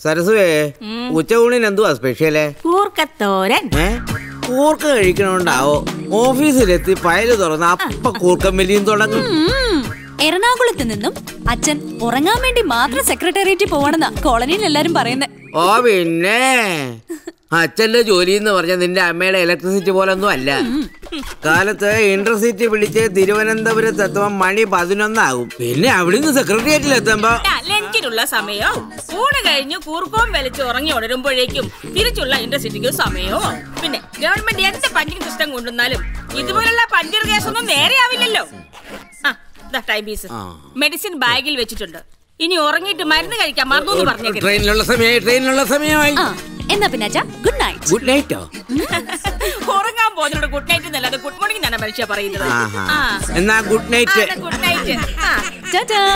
സരസുവേ ഉച്ചയൂണിന് എന്തുവാ സ്പെഷ്യല് കൂർക്കത്തോരൻ ഏ കൂർക്ക കഴിക്കണോണ്ടാവോ ഓഫീസിലെത്തി ഫയല് തുറന്ന് അപ്പ കൂർക്കം വലിയും തുടങ്ങും ഉം. എറണാകുളത്ത് നിന്നും അച്ഛൻ ഉറങ്ങാൻ വേണ്ടി മാത്രം സെക്രട്ടേറിയറ്റിൽ പോവാണെന്നാ കോളനിയിൽ എല്ലാരും പറയുന്നത് ഓ പിന്നെ അച്ഛന്റെ ജോലി എന്ന് പറഞ്ഞ നിന്റെ അമ്മയുടെ ഇലക്ട്രിസിറ്റി പോലൊന്നും അല്ല കാലത്ത് ഇന്റർസിറ്റി വിളിച്ച് തിരുവനന്തപുരത്ത് എത്തുമ്പോ മണി പതിനൊന്നാകും പിന്നെ അവിടുന്ന് സെക്രട്ടേറിയറ്റിൽ എത്തുമ്പോ ലഞ്ചിനുള്ള സമയവും ഊണ് കഴിഞ്ഞ് കൂർക്കവും വലിച്ച് ഉറങ്ങി ഉണരുമ്പോഴേക്കും തിരിച്ചുള്ള ഇന്റർസിറ്റിക്ക് സമയവും പിന്നെ ഗവൺമെന്റ് എന്ത് പഞ്ചിങ് സിസ്റ്റം കൊണ്ടുവന്നാലും ഇതുപോലുള്ള പഞ്ചർ കേസൊന്നും നേരെയാവില്ലല്ലോ ആ ദാ ടൈം പീസ് ആ. മെഡിസിൻ ബാഗിൽ വെച്ചിട്ടുണ്ട് ഇനി ഉറങ്ങിയിട്ട് മരുന്ന് കഴിക്കാൻ മറന്നു എന്ന് പറഞ്ഞേക്കരുത് ട്രെയിനിലുള്ള സമയമായി ട്രെയിനിലുള്ള സമയമായി ആ എന്നാ പിന്നെ അച്ഛാ ഗുഡ് നൈറ്റ് ഗുഡ് നൈറ്റോ ഉറങ്ങാൻ പോകുന്നതിനോട് ഗുഡ് നൈറ്റ് എന്നല്ലാതെ ഗുഡ് മോർണിംഗ് എന്നാണ് മനുഷ്യ പറയുന്നത് ആഹാ ആ എന്നാ ഗുഡ് നൈറ്റ് ഗുഡ് നൈറ്റ് ആ ടാറ്റാ